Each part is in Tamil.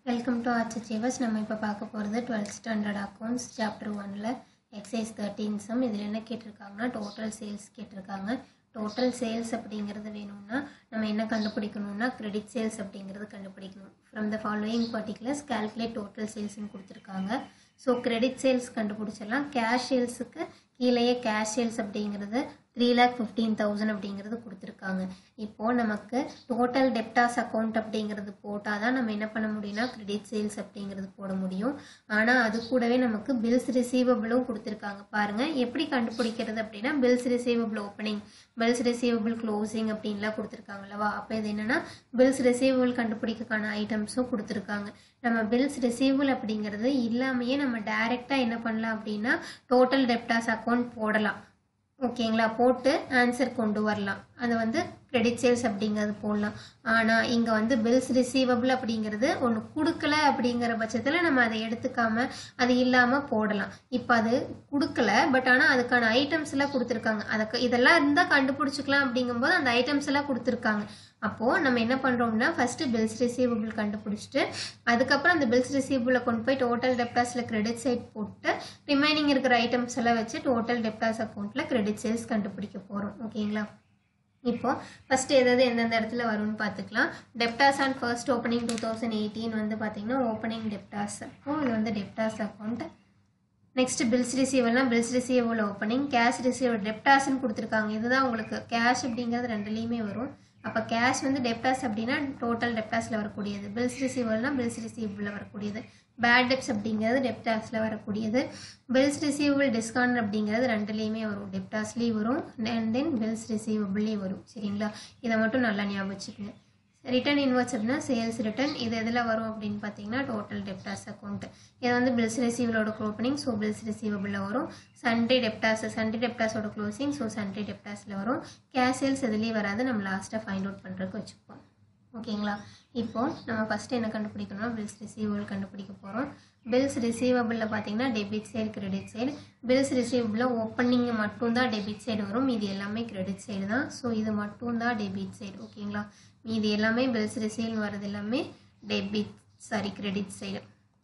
வெல்கம் டு ஆர்ச் அச்சீவர்ஸ் நம்ம இப்போ பார்க்க போகிறது டுவெல்த் ஸ்டாண்டர்ட் அக்கௌண்ட்ஸ் சாப்டர் ஒனில் எக்ஸைஸ் தேர்ட்டீன் சம் இதில் என்ன கேட்டிருக்காங்கன்னா டோட்டல் சேல்ஸ் கேட்டிருக்காங்க டோட்டல் சேல்ஸ் அப்படிங்கிறது வேணும்னா நம்ம என்ன கண்டுபிடிக்கணும்னா கிரெடிட் சேல்ஸ் அப்படிங்கிறது கண்டுபிடிக்கணும் from the following particulars calculate total சேல்ஸ்னு கொடுத்துருக்காங்க ஸோ கிரெடிட் சேல்ஸ் கண்டுபிடிச்சிடலாம் கேஷ் சேல்ஸுக்கு கீழேயே கேஷ் சேல்ஸ் அப்படிங்கிறது த்ரீ லேக் ஃபிஃப்டீன் தௌசண்ட் அப்படிங்கிறது கொடுத்துருக்காங்க இப்போது நமக்கு டோட்டல் டெப்டாஸ் அக்கௌண்ட் அப்படிங்கிறது போட்டால் தான் நம்ம என்ன பண்ண முடியும்னா கிரெடிட் சேல்ஸ் அப்படிங்கிறது போட முடியும் ஆனால் அது கூடவே நமக்கு பில்ஸ் ரிசீவபிளும் கொடுத்துருக்காங்க பாருங்கள் எப்படி கண்டுபிடிக்கிறது அப்படின்னா bills receivable opening bills receivable closing அப்படின்லாம் கொடுத்துருக்காங்கல்லவா அப்போ இது என்னென்னா பில்ஸ் ரிசீவபிள் கண்டுபிடிக்கக்கான ஐட்டம்ஸும் கொடுத்துருக்காங்க நம்ம பில்ஸ் ரிசீவபிள் அப்படிங்கிறது இல்லாமையே நம்ம டைரெக்டாக என்ன பண்ணலாம் அப்படின்னா டோட்டல் டெப்டாஸ் அக்கௌண்ட் போடலாம் ஓகேங்களா போட்டு ஆன்சர் கொண்டு வரலாம் அதை வந்து கிரெடிட் சேல்ஸ் அப்படிங்கிறது போடலாம் ஆனால் இங்கே வந்து பில்ஸ் ரிசீவபிள் அப்படிங்கிறது ஒன்று கொடுக்கல அப்படிங்கிற பட்சத்தில் நம்ம அதை எடுத்துக்காம அது இல்லாமல் போடலாம் இப்போ அது கொடுக்கல பட் ஆனால் அதுக்கான ஐட்டம்ஸ் எல்லாம் கொடுத்துருக்காங்க அதுக்கு இதெல்லாம் இருந்தால் கண்டுபிடிச்சிக்கலாம் அப்படிங்கும்போது அந்த ஐட்டம்ஸ் எல்லாம் கொடுத்துருக்காங்க அப்போது நம்ம என்ன பண்ணுறோம்னா ஃபஸ்ட்டு பில்ஸ் ரிசீவபிள் கண்டுபிடிச்சிட்டு அதுக்கப்புறம் அந்த பில்ஸ் ரிசீவபிளை கொண்டு போய் டோட்டல் டெப்டாஸில் கிரெடிட் சைட் போட்டு ரிமைனிங் இருக்கிற ஐட்டம்ஸ் எல்லாம் வச்சு டோட்டல் டெப்டாஸ் அக்கௌண்ட்டில் கிரெடிட் சேல்ஸ் கண்டுபிடிக்க போகிறோம் ஓகேங்களா இப்போ ஃபர்ஸ்ட் எதாவது எந்தெந்த இடத்துல வரும்னு பார்த்துக்கலாம் debtors and first opening two thousand eighteen வந்து பார்த்தீங்கன்னா ஓப்பனிங் டெப்டாஸ் அப்போ இது வந்து டெப்டாஸ் அக்கௌண்ட் நெக்ஸ்ட் பில்ஸ் ரிசீவல்னா bills receivable opening cash received டெப்டாஸ்ன்னு கொடுத்துருக்காங்க இதுதான் உங்களுக்கு கேஷ் அப்படிங்கிறது ரெண்டுலேயுமே வரும் அப்போ கேஷ் வந்து டெப்டாஸ் அப்படின்னா டோட்டல் டெப்டாஸில் வரக்கூடியது பில்ஸ் ரிசீவல்னா பில்ஸ் ரிசீவபிளில் வரக்கூடியது பேட் டெப்ஸ் அப்படிங்கிறது டெப்டாஸில் வரக்கூடியது பில்ஸ் ரிசீவபிள் டிஸ்கவுண்ட் அப்படிங்கிறது ரெண்டுலேயுமே வரும் டெப்டாஸ்லேயும் வரும் அண்ட் தென் பில்ஸ் ரிசீவபிள்லேயும் வரும் சரிங்களா இதை மட்டும் நல்லா ஞாபகம் வச்சுக்கோங்க ரிட்டர்ன் இன்வெர்ட்ஸ் அப்படின்னா சேல்ஸ் ரிட்டர்ன் இது எதில் வரும் அப்படின்னு பார்த்தீங்கன்னா டோட்டல் டெப்டாஸ் அக்கௌண்ட் இது வந்து பில்ஸ் ரிசீவலோட ஓப்பனிங் ஸோ பில்ஸ் ரிசீவபிளில் வரும் சண்டே டெப்டாஸ் சண்டே டெப்டாஸோட க்ளோசிங் ஸோ சண்டே டெப்டாஸில் வரும் கேஷ் சேல்ஸ் எதுலேயும் வராது நம்ம லாஸ்ட்டாக ஃபைண்ட் அவுட் பண்ணுறதுக்கு வச்சுப்போம் ஓகேங்களா இப்போ நம்ம ஃபஸ்ட்டு என்ன கண்டுபிடிக்கணும்னா பில்ஸ் ரிசீவபிள் கண்டுபிடிக்க போகிறோம் பில்ஸ் ரிசீவபிளில் பார்த்தீங்கன்னா debit side credit side bills ரிசீவபிளில் ஓப்பனிங் மட்டும்தான் டெபிட் சைடு வரும் இது எல்லாமே கிரெடிட் சைடு தான் ஸோ இது மட்டும்தான் டெபிட் சைடு ஓகேங்களா மீதி எல்லாமே பில்ஸ் ரிசீவ் வர்றது எல்லாமே டெபிட் சாரி கிரெடிட் சைடு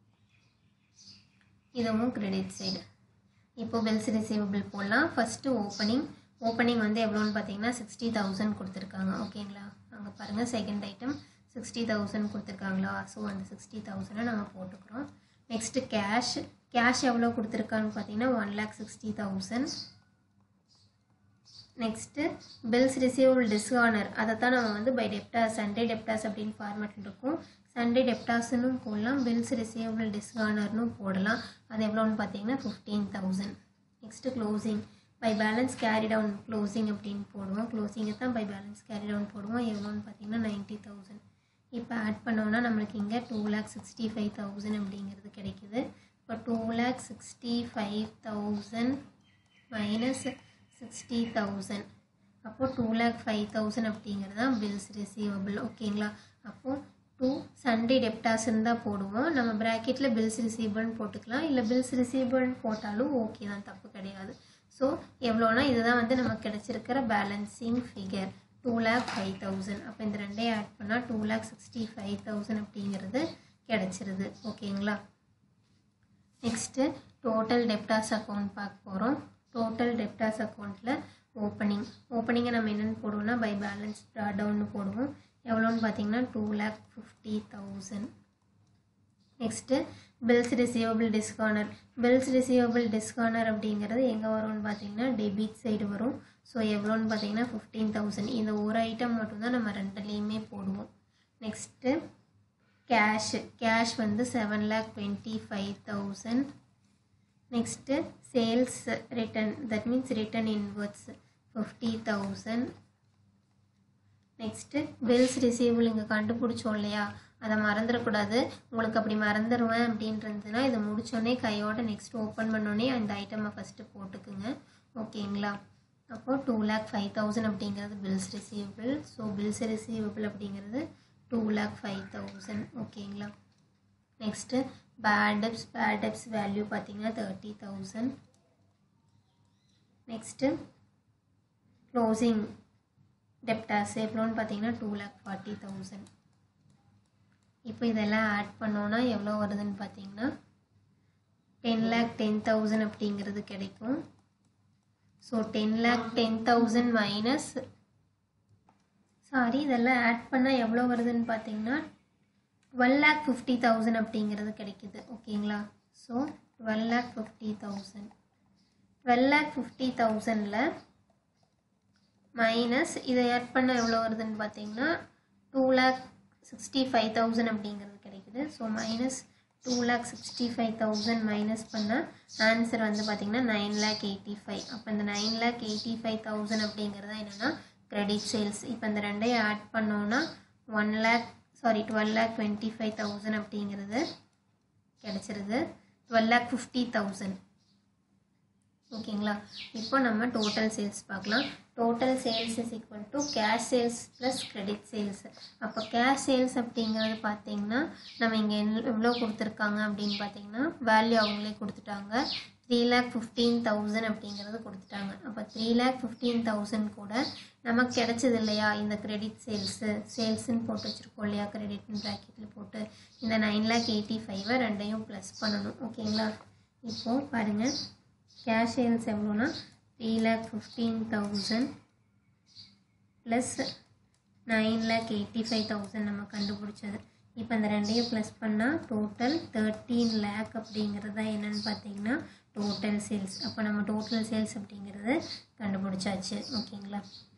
இதுவும் கிரெடிட் சைடு இப்போ பில்ஸ் ரிசீவபிள் போடலாம் ஃபஸ்ட்டு ஓப்பனிங் ஓப்பனிங் வந்து எவ்வளோன்னு பார்த்தீங்கன்னா சிக்ஸ்டி தௌசண்ட் கொடுத்துருக்காங்க ஓகேங்களா அங்கே பாருங்கள் செகண்ட் ஐட்டம் சிக்ஸ்டி தௌசண்ட் கொடுத்துருக்காங்களா ஸோ அந்த சிக்ஸ்டி தௌசண்டை நம்ம போட்டுக்கிறோம் நெக்ஸ்ட்டு கேஷ் கேஷ் எவ்வளோ கொடுத்துருக்கான்னு பார்த்தீங்கன்னா one lakh sixty thousand next bills receivable dishonour அதை தான் நம்ம வந்து பை டெப்டாஸ் சண்டே டெப்டாஸ் அப்படின்னு ஃபார்மேட்டில் இருக்கும் சண்டே டெப்டாஸ்னு போடலாம் பில்ஸ் ரிசீவபிள் டிஸ்ஆனர்னு போடலாம் அது எவ்வளோன்னு பார்த்தீங்கன்னா fifteen thousand next closing by balance carry down closing அப்படின்னு போடுவோம் க்ளோசிங்கை தான் பை பேலன்ஸ் கேரி டவுன் போடுவோம் எவ்வளோன்னு பார்த்தீங்கன்னா நைன்ட்டி தௌசண்ட் இப்போ ஆட் பண்ணோம்னா நம்மளுக்கு இங்கே two lakh sixty five thousand அப்படிங்கிறது கிடைக்குது இப்போ two lakh sixty five thousand minus sixty thousand அப்போது டூ லேக் ஃபைவ் தௌசண்ட் அப்படிங்கிறது தான் பில்ஸ் ரிசீவபிள் ஓகேங்களா அப்போது டூ சண்டே டெப்டாஸ்ன்னு தான் போடுவோம் நம்ம ப்ராக்கெட்டில் பில்ஸ் ரிசீவபிள்னு போட்டுக்கலாம் இல்லை பில்ஸ் ரிசீவபிள்னு போட்டாலும் ஓகே தான் தப்பு கிடையாது ஸோ எவ்வளோனா இதுதான் வந்து நமக்கு கிடச்சிருக்கிற balancing figure two lakh five thousand அப்போ இந்த ரெண்டையும் ஆட் பண்ணால் two lakh sixty five thousand அப்படிங்கிறது கிடச்சிருது ஓகேங்களா நெக்ஸ்ட்டு டோட்டல் டெப்டாஸ் அக்கௌண்ட் பார்க்க போகிறோம் டோட்டல் டெப்டாஸ் அக்கௌண்ட்டில் ஓப்பனிங் ஓப்பனிங்கை நம்ம என்னென்னு போடுவோம்னா பை பேலன்ஸ் டவுன்னு போடுவோம் எவ்வளோன்னு பார்த்தீங்கன்னா two lakh fifty thousand next bills receivable டிஸ்கவுனர் bills receivable டிஸ்கவுனர் அப்படிங்கிறது எங்கே வரும்னு பார்த்தீங்கன்னா டெபிட் சைடு வரும் ஸோ எவ்வளோன்னு பார்த்தீங்கன்னா ஃபிஃப்டீன் தௌசண்ட் இந்த ஒரு ஐட்டம் மட்டும்தான் நம்ம ரெண்டுலேயுமே போடுவோம் நெக்ஸ்ட்டு கேஷ் கேஷ் வந்து seven lakh twenty five thousand next sales return that means return inwards fifty thousand next bills receivable இங்கே கண்டுபிடிச்சோம் இல்லையா அதை மறந்துடக்கூடாது உங்களுக்கு அப்படி மறந்துடுவேன் அப்படின்றதுனா இதை முடிச்சோடனே கையோட நெக்ஸ்ட் ஓப்பன் பண்ணோடனே அந்த ஐட்டமை ஃபஸ்ட்டு போட்டுக்குங்க ஓகேங்களா அப்போது டூ லேக் ஃபைவ் தௌசண்ட் அப்படிங்கிறது bills receivable so bills receivable அப்படிங்கிறது டூ லேக் ஃபைவ் தௌசண்ட் ஓகேங்களா next bad debts bad debts value பார்த்தீங்கன்னா thirty thousand next closing debtors எவ்வளோன்னு பார்த்தீங்கன்னா டூ லேக் ஃபார்ட்டி தௌசண்ட் இப்போ இதெல்லாம் ஆட் பண்ணோன்னா எவ்வளோ வருதுன்னு பார்த்தீங்கன்னா டென் லேக் டென் தௌசண்ட் அப்படிங்கிறது கிடைக்கும் so ten lakh ten thousand minus sorry இதெல்லாம் ஆட் பண்ணால் எவ்வளோ வருதுன்னு பார்த்தீங்கன்னா டுவெல் லேக் ஃபிஃப்டி தௌசண்ட் அப்படிங்கிறது கிடைக்குது ஓகேங்களா so twelve lakh fifty thousand twelve lakh fifty தௌசண்டில் மைனஸ் இதை ஆட் பண்ண எவ்வளோ வருதுன்னு பார்த்தீங்கன்னா two lakh sixty five thousand அப்படிங்கிறது கிடைக்குது so minus two lakh sixty five thousand minus பண்ணால் ஆன்சர் வந்து பார்த்திங்கன்னா நைன் லேக் எயிட்டி ஃபைவ் அப்போ இந்த nine lakh eighty five thousand அப்படிங்கிறது என்னென்னா கிரெடிட் சேல்ஸ் இப்போ இந்த ரெண்டையும் ஆட் பண்ணோன்னா one lakh sorry twelve lakh twenty five thousand அப்படிங்கிறது கிடச்சிருது டுவெல் லேக் ஃபிஃப்டி தௌசண்ட் ஓகேங்களா இப்போ நம்ம டோட்டல் சேல்ஸ் பார்க்கலாம் total sales is equal to cash sales plus credit sales அப்போ கேஷ் சேல்ஸ் அப்படிங்கிறது பார்த்தீங்கன்னா நம்ம இங்கே எவ்வளோ கொடுத்துருக்காங்க அப்படின்னு பார்த்தீங்கன்னா வேல்யூ அவங்களே கொடுத்துட்டாங்க த்ரீ லேக் ஃபிஃப்டீன் தௌசண்ட் அப்படிங்கிறது கொடுத்துட்டாங்க அப்போ த்ரீ லேக் ஃபிஃப்டீன் தௌசண்ட் கூட நமக்கு கிடைச்சது இல்லையா இந்த கிரெடிட் சேல்ஸு சேல்ஸுன்னு போட்டு வச்சுருக்கோம் இல்லையா கிரெடிட்னு ப்ராக்கெட்டில் போட்டு இந்த நைன் லேக் எயிட்டி ஃபைவை ரெண்டையும் ப்ளஸ் பண்ணணும் ஓகேங்களா இப்போது பாருங்கள் கேஷ் சேல்ஸ் எவ்வளோனா three lakh fifteen thousand plus nine lakh eighty five thousand நம்ம கண்டுபிடிச்சது இப்போ அந்த ரெண்டையும் ப்ளஸ் பண்ணால் டோட்டல் தேர்ட்டீன் லேக் அப்படிங்கிறது தான் என்னென்னு பார்த்தீங்கன்னா டோட்டல் சேல்ஸ் அப்போ நம்ம டோட்டல் சேல்ஸ் அப்படிங்கிறது கண்டுபிடிச்சாச்சு ஓகேங்களா